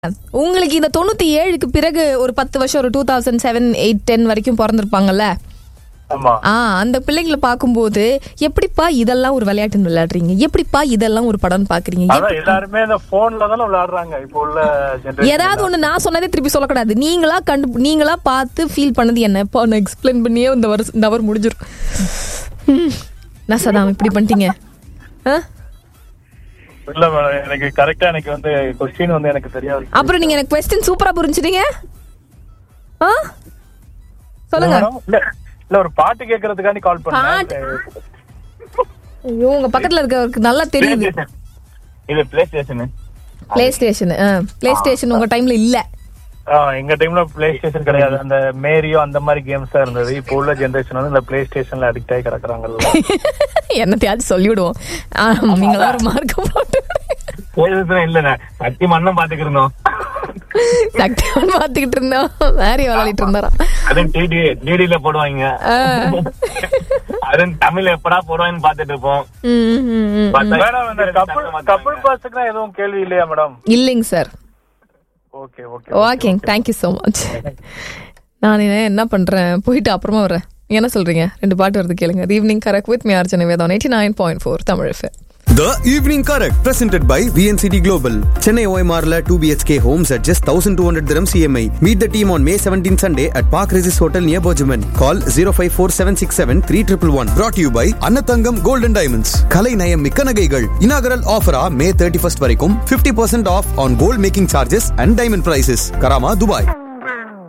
உங்களுக்கு இந்த தொண்ணூத்தி ஏழுக்கு பிறகு ஒரு பத்து வருஷம் ஒரு two thousand seven eight ten வரைக்கும் பிறந்திருப்பாங்கல்ல ஆமா ஆ அந்த பிள்ளைங்களை பார்க்கும்போது எப்படிப்பா இதெல்லாம் ஒரு விளையாட்டுன்னு விளையாடுறீங்க எப்படிப்பா இதெல்லாம் ஒரு படம் பாக்குறீங்க அதான் எல்லாருமே இந்த போன்ல தானே விளையாடுறாங்க இப்போ உள்ள ஜெனரேஷன் ஏதாவது ஒண்ணு நான் சொன்னதே திருப்பி சொல்லக்கூடாது நீங்களா கண்டு நீங்களா பார்த்து ஃபீல் பண்ணது என்ன இப்போ நான் எக்ஸ்பிளைன் பண்ணியே இந்த வருஷம் இந்த அவர் முடிஞ்சிரும் ம். நான் சதாம் இப்படி பண்ணிட்டீங்க ஆ? இல்ல மேடம் எனக்கு கரெக்டா எனக்கு வந்து கொஸ்டின் வந்து எனக்கு தெரியாது அப்புறம் நீங்க எனக்கு கொஸ்டின் சூப்பரா புரிஞ்சுட்டீங்க ஆ சொல்லுங்க மேடம் இல்ல இல்ல ஒரு பாட்டு கேக்குறதுக்காண்டி கால் பாட்டு? பண்ணேன் ஐயோ உங்க பக்கத்துல இருக்கவருக்கு நல்லா தெரியுது இது play station play station play station உங்க டைம்ல இல்ல எங்க டைம்ல பிளே ஸ்டேஷன் கிடையாது அந்த மேரியோ அந்த மாதிரி கேம்ஸ் தான் இருந்தது இப்போ உள்ள ஜெனரேஷன் வந்து இந்த பிளே ஸ்டேஷன்ல அடிக்ட் ஆகி கிடக்குறாங்கல்ல என்னத்தையாச்சும் சொல்லிவிடுவோம் ஆ, நீங்களா ஒரு மார்க் போட்டு இல்ல சக்தி மண்ணம் பாத்துக்கு இருந்தோம் சக்திவன் பாத்துக்கிட்டு இருந்தோம் மேரி விளையாடிட்டு இருந்தாராம் அது டிடி டிடில போடுவாங்க ஆ. அது தமிழ் எப்படா போடுவாங்கன்னு பாத்துட்டு இருப்போம் ம், ம், ம். பார்த்தா மேடம் இந்த கப்புள் கப்புள் பர்ஸுக்குலாம் எதுவும் கேள்வி இல்லையா மேடம் இல்லைங்க சார் ஓகே ஓகே ஓகேங்க தேங்க்யூ ஸோ மச் நான் என்ன பண்றேன் போயிட்டு அப்புறமா வரேன் என்ன சொல்றீங்க ரெண்டு பாட்டு வருது கேளுங்க ஈவினிங் கரெக்ட் வித் மீ அர்ச்சனை வேதம் eighty nine point four Tamil FM. The Evening Correct, presented by VNCT Global. Chennai OMR 2 BHK homes at just 1200 dirhams EMI. Meet the team on May 17 Sunday at Park Regis Hotel near Bojaman. Call 054 Brought to you by Annathangam Gold and Diamonds. Kalai Nayam Mikka Nagaigal. Inaugural offer May 31st வரைக்கும் 50% off on gold making charges and diamond prices. Karama, Dubai.